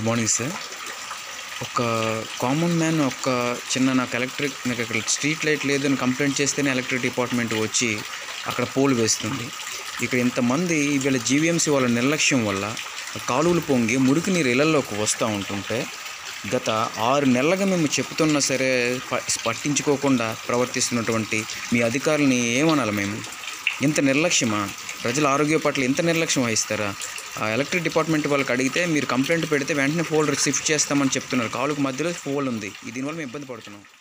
good morning sir ఒక common man ఒక చిన్న నాకు ఎలక్ట్రిక్ నాకు ఇక్కడ స్ట్రీట్ లైట్ లేదని కంప్లైంట్ చేస్తేనే ఎలక్ట్రిక్ డిపార్ట్మెంట్ వచ్చి అక్కడ పోల్ వేస్తుంది ఇక్కడ ఇంతమంది వీళ్ళ జీవీఎంసీ వాళ్ళ నిర్లక్ష్యం వల్ల కాలువలు పొంగి మురికి నీరు ఇళ్లలోకి వస్తూ ఉంటుంటే గత ఆరు నెలలుగా మేము చెప్తున్నా సరే ప- పట్టించుకోకుండా ప్రవర్తిస్తున్నటువంటి మీ అధికారులని ఏమనాలి మేము ఇంత నిర్లక్ష్యమా ప్రజల ఆరోగ్య పట్ల ఇంత నిర్లక్ష్యం వహిస్తారా ఆ ఎలక్ట్రిక్ డిపార్ట్మెంట్ వాళ్ళకి అడిగితే మీరు కంప్లైంట్ పెడితే వెంటనే ఫోల్డర్ షిఫ్ట్ చేస్తామని చెప్తున్నారు కాలుకు మధ్యలో ఫోల్ ఉంది దీనివల్ల మేము ఇబ్బంది పడుతున్నాం